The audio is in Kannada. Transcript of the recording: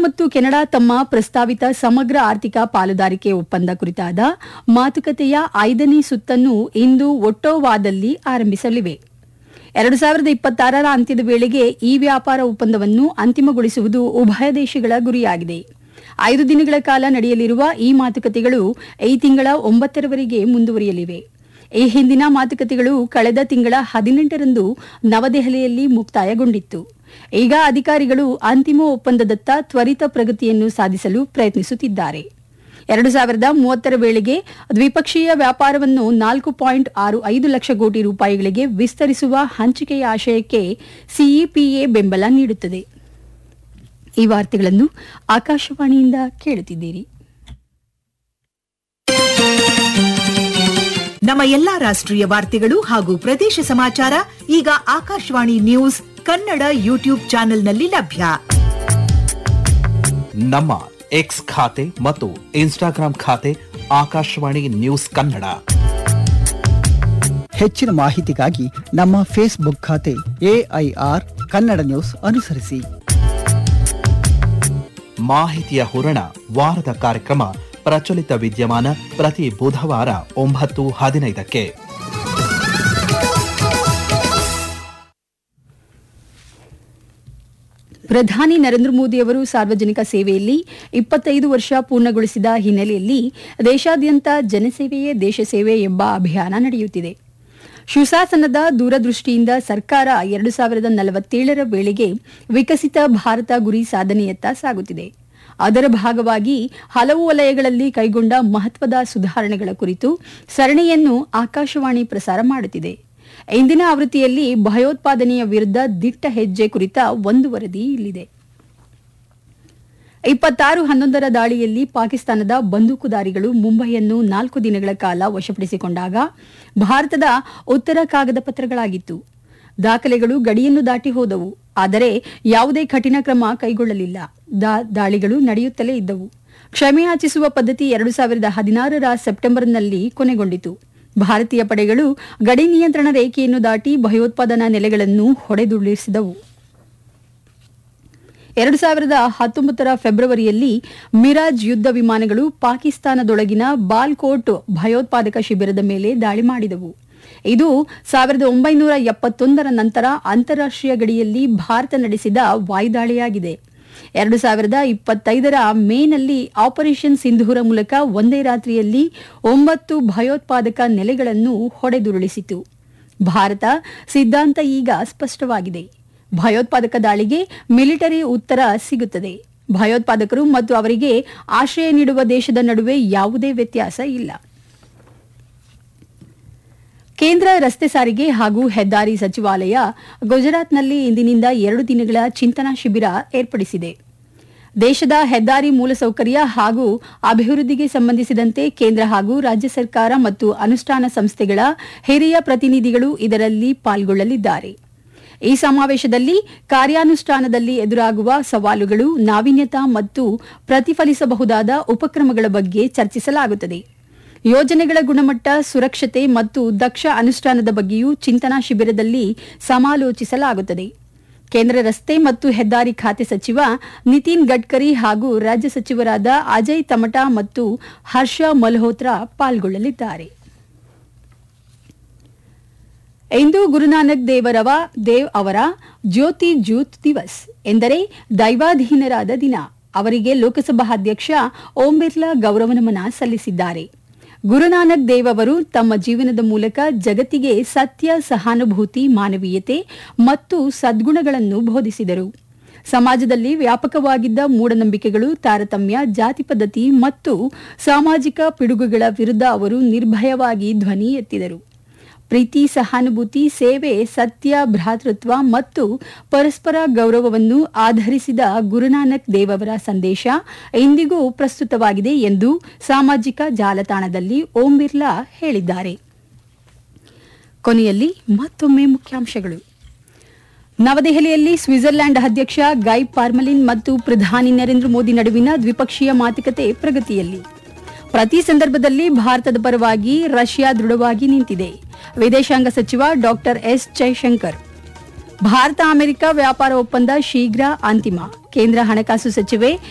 ಮತ್ತು ಕೆನಡಾ ತಮ್ಮ ಪ್ರಸ್ತಾವಿತ ಸಮಗ್ರ ಆರ್ಥಿಕ ಪಾಲುದಾರಿಕೆ ಒಪ್ಪಂದ ಕುರಿತಾದ ಮಾತುಕತೆಯ ಐದನೇ ಸುತ್ತನ್ನು ಇಂದು ಒಟ್ಟೋವಾದಲ್ಲಿ ಆರಂಭಿಸಲಿವೆ ಎರಡು ಸಾವಿರದ ಇಪ್ಪತ್ತಾರರ ಅಂತ್ಯದ ವೇಳೆಗೆ ಈ ವ್ಯಾಪಾರ ಒಪ್ಪಂದವನ್ನು ಅಂತಿಮಗೊಳಿಸುವುದು ಉಭಯ ದೇಶಗಳ ಗುರಿಯಾಗಿದೆ ಐದು ದಿನಗಳ ಕಾಲ ನಡೆಯಲಿರುವ ಈ ಮಾತುಕತೆಗಳು ಈ ತಿಂಗಳ ಒಂಬತ್ತರವರೆಗೆ ಮುಂದುವರಿಯಲಿವೆ ಈ ಹಿಂದಿನ ಮಾತುಕತೆಗಳು ಕಳೆದ ತಿಂಗಳ ಹದಿನೆಂಟರಂದು ನವದೆಹಲಿಯಲ್ಲಿ ಮುಕ್ತಾಯಗೊಂಡಿತ್ತು ಈಗ ಅಧಿಕಾರಿಗಳು ಅಂತಿಮ ಒಪ್ಪಂದದತ್ತ ತ್ವರಿತ ಪ್ರಗತಿಯನ್ನು ಸಾಧಿಸಲು ಪ್ರಯತ್ನಿಸುತ್ತಿದ್ದಾರೆ ಎರಡು ಸಾವಿರದ ಮೂವತ್ತರ ವೇಳೆಗೆ ದ್ವಿಪಕ್ಷೀಯ ವ್ಯಾಪಾರವನ್ನು ನಾಲ್ಕು ಪಾಯಿಂಟ್ ಆರು ಐದು ಲಕ್ಷ ಕೋಟಿ ರೂಪಾಯಿಗಳಿಗೆ ವಿಸ್ತರಿಸುವ ಹಂಚಿಕೆಯ ಆಶಯಕ್ಕೆ ಸಿಇಪಿಎ ಬೆಂಬಲ ನೀಡುತ್ತದೆ ಈ ವಾರ್ತೆಗಳನ್ನು ಆಕಾಶವಾಣಿಯಿಂದ ಕೇಳುತ್ತಿದ್ದೀರಿ ನಮ್ಮ ಎಲ್ಲಾ ರಾಷ್ಟ್ರೀಯ ವಾರ್ತೆಗಳು ಹಾಗೂ ಪ್ರದೇಶ ಸಮಾಚಾರ ಈಗ ಆಕಾಶವಾಣಿ ನ್ಯೂಸ್ ಕನ್ನಡ ಯೂಟ್ಯೂಬ್ ಚಾನೆಲ್ನಲ್ಲಿ ಲಭ್ಯ ನಮ್ಮ ಎಕ್ಸ್ ಖಾತೆ ಮತ್ತು ಇನ್ಸ್ಟಾಗ್ರಾಂ ಖಾತೆ ಆಕಾಶವಾಣಿ ನ್ಯೂಸ್ ಕನ್ನಡ ಹೆಚ್ಚಿನ ಮಾಹಿತಿಗಾಗಿ ನಮ್ಮ ಫೇಸ್ಬುಕ್ ಖಾತೆ ಎಐಆರ್ ಕನ್ನಡ ನ್ಯೂಸ್ ಅನುಸರಿಸಿ ಮಾಹಿತಿಯ ಹೂರಣ ವಾರದ ಕಾರ್ಯಕ್ರಮ ಪ್ರಚಲಿತ ವಿದ್ಯಮಾನ ಪ್ರತಿ ಬುಧವಾರ ಒಂಬತ್ತು ಹದಿನೈದಕ್ಕೆ ಪ್ರಧಾನಿ ನರೇಂದ್ರ ಮೋದಿ ಅವರು ಸಾರ್ವಜನಿಕ ಸೇವೆಯಲ್ಲಿ ಇಪ್ಪತ್ತೈದು ವರ್ಷ ಪೂರ್ಣಗೊಳಿಸಿದ ಹಿನ್ನೆಲೆಯಲ್ಲಿ ದೇಶಾದ್ಯಂತ ಜನಸೇವೆಯೇ ದೇಶ ಸೇವೆ ಎಂಬ ಅಭಿಯಾನ ನಡೆಯುತ್ತಿದೆ ಸುಶಾಸನದ ದೂರದೃಷ್ಟಿಯಿಂದ ಸರ್ಕಾರ ಎರಡು ಸಾವಿರದ ನಲವತ್ತೇಳರ ವೇಳೆಗೆ ವಿಕಸಿತ ಭಾರತ ಗುರಿ ಸಾಧನೆಯತ್ತ ಸಾಗುತ್ತಿದೆ ಅದರ ಭಾಗವಾಗಿ ಹಲವು ವಲಯಗಳಲ್ಲಿ ಕೈಗೊಂಡ ಮಹತ್ವದ ಸುಧಾರಣೆಗಳ ಕುರಿತು ಸರಣಿಯನ್ನು ಆಕಾಶವಾಣಿ ಪ್ರಸಾರ ಮಾಡುತ್ತಿದೆ ಇಂದಿನ ಆವೃತ್ತಿಯಲ್ಲಿ ಭಯೋತ್ಪಾದನೆಯ ವಿರುದ್ಧ ದಿಟ್ಟ ಹೆಜ್ಜೆ ಕುರಿತ ಒಂದು ವರದಿ ಇಲ್ಲಿದೆ ಇಪ್ಪತ್ತಾರು ಹನ್ನೊಂದರ ದಾಳಿಯಲ್ಲಿ ಪಾಕಿಸ್ತಾನದ ಬಂದೂಕುದಾರಿಗಳು ಮುಂಬೈಯನ್ನು ನಾಲ್ಕು ದಿನಗಳ ಕಾಲ ವಶಪಡಿಸಿಕೊಂಡಾಗ ಭಾರತದ ಉತ್ತರ ಕಾಗದ ಪತ್ರಗಳಾಗಿತ್ತು ದಾಖಲೆಗಳು ಗಡಿಯನ್ನು ದಾಟಿ ಹೋದವು ಆದರೆ ಯಾವುದೇ ಕಠಿಣ ಕ್ರಮ ಕೈಗೊಳ್ಳಲಿಲ್ಲ ದಾ- ದಾಳಿಗಳು ನಡೆಯುತ್ತಲೇ ಇದ್ದವು ಕ್ಷಮೆಯಾಚಿಸುವ ಪದ್ಧತಿ ಎರಡು ಸಾವಿರದ ಹದಿನಾರರ ಸೆಪ್ಟೆಂಬರ್ನಲ್ಲಿ ಕೊನೆಗೊಂಡಿತು ಭಾರತೀಯ ಪಡೆಗಳು ಗಡಿ ನಿಯಂತ್ರಣ ರೇಖೆಯನ್ನು ದಾಟಿ ಭಯೋತ್ಪಾದನಾ ನೆಲೆಗಳನ್ನು ಹೊಡೆದುರುಳಿಸಿದವು ಎರಡು ಸಾವಿರದ ಹತ್ತೊಂಬತ್ತರ ಫೆಬ್ರವರಿಯಲ್ಲಿ ಮಿರಾಜ್ ಯುದ್ಧ ವಿಮಾನಗಳು ಪಾಕಿಸ್ತಾನದೊಳಗಿನ ಬಾಲ್ಕೋಟ್ ಭಯೋತ್ಪಾದಕ ಶಿಬಿರದ ಮೇಲೆ ದಾಳಿ ಮಾಡಿದವು ಇದು ಸಾವಿರದ ಒಂಬೈನೂರ ಎಪ್ಪತ್ತೊಂದರ ನಂತರ ಅಂತಾರಾಷ್ಟ್ರೀಯ ಗಡಿಯಲ್ಲಿ ಭಾರತ ನಡೆಸಿದ ವಾಯುದಾಳಿಯಾಗಿದೆ ಎರಡು ಸಾವಿರದ ಇಪ್ಪತ್ತೈದರ ಮೇನಲ್ಲಿ ಆಪರೇಷನ್ ಸಿಂಧೂರ ಮೂಲಕ ಒಂದೇ ರಾತ್ರಿಯಲ್ಲಿ ಒಂಬತ್ತು ಭಯೋತ್ಪಾದಕ ನೆಲೆಗಳನ್ನು ಹೊಡೆದುರುಳಿಸಿತು ಭಾರತ ಸಿದ್ಧಾಂತ ಈಗ ಸ್ಪಷ್ಟವಾಗಿದೆ ಭಯೋತ್ಪಾದಕ ದಾಳಿಗೆ ಮಿಲಿಟರಿ ಉತ್ತರ ಸಿಗುತ್ತದೆ ಭಯೋತ್ಪಾದಕರು ಮತ್ತು ಅವರಿಗೆ ಆಶ್ರಯ ನೀಡುವ ದೇಶದ ನಡುವೆ ಯಾವುದೇ ವ್ಯತ್ಯಾಸ ಇಲ್ಲ ಕೇಂದ್ರ ರಸ್ತೆ ಸಾರಿಗೆ ಹಾಗೂ ಹೆದ್ದಾರಿ ಸಚಿವಾಲಯ ಗುಜರಾತ್ನಲ್ಲಿ ಇಂದಿನಿಂದ ಎರಡು ದಿನಗಳ ಚಿಂತನಾ ಶಿಬಿರ ಏರ್ಪಡಿಸಿದೆ ದೇಶದ ಹೆದ್ದಾರಿ ಮೂಲಸೌಕರ್ಯ ಹಾಗೂ ಅಭಿವೃದ್ಧಿಗೆ ಸಂಬಂಧಿಸಿದಂತೆ ಕೇಂದ್ರ ಹಾಗೂ ರಾಜ್ಯ ಸರ್ಕಾರ ಮತ್ತು ಅನುಷ್ಠಾನ ಸಂಸ್ಥೆಗಳ ಹಿರಿಯ ಪ್ರತಿನಿಧಿಗಳು ಇದರಲ್ಲಿ ಪಾಲ್ಗೊಳ್ಳಲಿದ್ದಾರೆ ಈ ಸಮಾವೇಶದಲ್ಲಿ ಕಾರ್ಯಾನುಷ್ಠಾನದಲ್ಲಿ ಎದುರಾಗುವ ಸವಾಲುಗಳು ನಾವೀನ್ಯತಾ ಮತ್ತು ಪ್ರತಿಫಲಿಸಬಹುದಾದ ಉಪಕ್ರಮಗಳ ಬಗ್ಗೆ ಚರ್ಚಿಸಲಾಗುತ್ತದೆ ಯೋಜನೆಗಳ ಗುಣಮಟ್ಟ ಸುರಕ್ಷತೆ ಮತ್ತು ದಕ್ಷ ಅನುಷ್ಠಾನದ ಬಗ್ಗೆಯೂ ಚಿಂತನಾ ಶಿಬಿರದಲ್ಲಿ ಸಮಾಲೋಚಿಸಲಾಗುತ್ತದೆ ಕೇಂದ್ರ ರಸ್ತೆ ಮತ್ತು ಹೆದ್ದಾರಿ ಖಾತೆ ಸಚಿವ ನಿತಿನ್ ಗಡ್ಕರಿ ಹಾಗೂ ರಾಜ್ಯ ಸಚಿವರಾದ ಅಜಯ್ ತಮಟಾ ಮತ್ತು ಹರ್ಷ ಮಲ್ಹೋತ್ರಾ ಪಾಲ್ಗೊಳ್ಳಲಿದ್ದಾರೆ ಇಂದು ಗುರುನಾನಕ್ ದೇವರವ ದೇವ್ ಅವರ ಜ್ಯೋತಿ ಜೂತ್ ದಿವಸ್ ಎಂದರೆ ದೈವಾಧೀನರಾದ ದಿನ ಅವರಿಗೆ ಲೋಕಸಭಾ ಅಧ್ಯಕ್ಷ ಓಂ ಬಿರ್ಲಾ ಗೌರವ ನಮನ ಸಲ್ಲಿಸಿದ್ದಾರೆ ಗುರುನಾನಕ್ ದೇವ್ ಅವರು ತಮ್ಮ ಜೀವನದ ಮೂಲಕ ಜಗತ್ತಿಗೆ ಸತ್ಯ ಸಹಾನುಭೂತಿ ಮಾನವೀಯತೆ ಮತ್ತು ಸದ್ಗುಣಗಳನ್ನು ಬೋಧಿಸಿದರು ಸಮಾಜದಲ್ಲಿ ವ್ಯಾಪಕವಾಗಿದ್ದ ಮೂಢನಂಬಿಕೆಗಳು ತಾರತಮ್ಯ ಜಾತಿ ಪದ್ಧತಿ ಮತ್ತು ಸಾಮಾಜಿಕ ಪಿಡುಗುಗಳ ವಿರುದ್ಧ ಅವರು ನಿರ್ಭಯವಾಗಿ ಧ್ವನಿ ಎತ್ತಿದರು ಪ್ರೀತಿ ಸಹಾನುಭೂತಿ ಸೇವೆ ಸತ್ಯ ಭ್ರಾತೃತ್ವ ಮತ್ತು ಪರಸ್ಪರ ಗೌರವವನ್ನು ಆಧರಿಸಿದ ಗುರುನಾನಕ್ ದೇವ್ ಅವರ ಸಂದೇಶ ಇಂದಿಗೂ ಪ್ರಸ್ತುತವಾಗಿದೆ ಎಂದು ಸಾಮಾಜಿಕ ಜಾಲತಾಣದಲ್ಲಿ ಓಂ ಬಿರ್ಲಾ ಹೇಳಿದ್ದಾರೆ ಕೊನೆಯಲ್ಲಿ ಮತ್ತೊಮ್ಮೆ ಮುಖ್ಯಾಂಶಗಳು ನವದೆಹಲಿಯಲ್ಲಿ ಸ್ವಿಟ್ಜರ್ಲೆಂಡ್ ಅಧ್ಯಕ್ಷ ಗೈ ಪಾರ್ಮಲಿನ್ ಮತ್ತು ಪ್ರಧಾನಿ ನರೇಂದ್ರ ಮೋದಿ ನಡುವಿನ ದ್ವಿಪಕ್ಷೀಯ ಮಾತುಕತೆ ಪ್ರಗತಿಯಲ್ಲಿ ಪ್ರತಿ ಸಂದರ್ಭದಲ್ಲಿ ಭಾರತದ ಪರವಾಗಿ ರಷ್ಯಾ ದೃಢವಾಗಿ ನಿಂತಿದೆ ವಿದೇಶಾಂಗ ಸಚಿವ doctor S Jaishankar Bharata America ವ್ಯಾಪಾರ ಒಪ್ಪಂದ ಶೀಘ್ರ ಅಂತಿಮ ಕೇಂದ್ರ ಹಣಕಾಸು ಸಚಿವೆ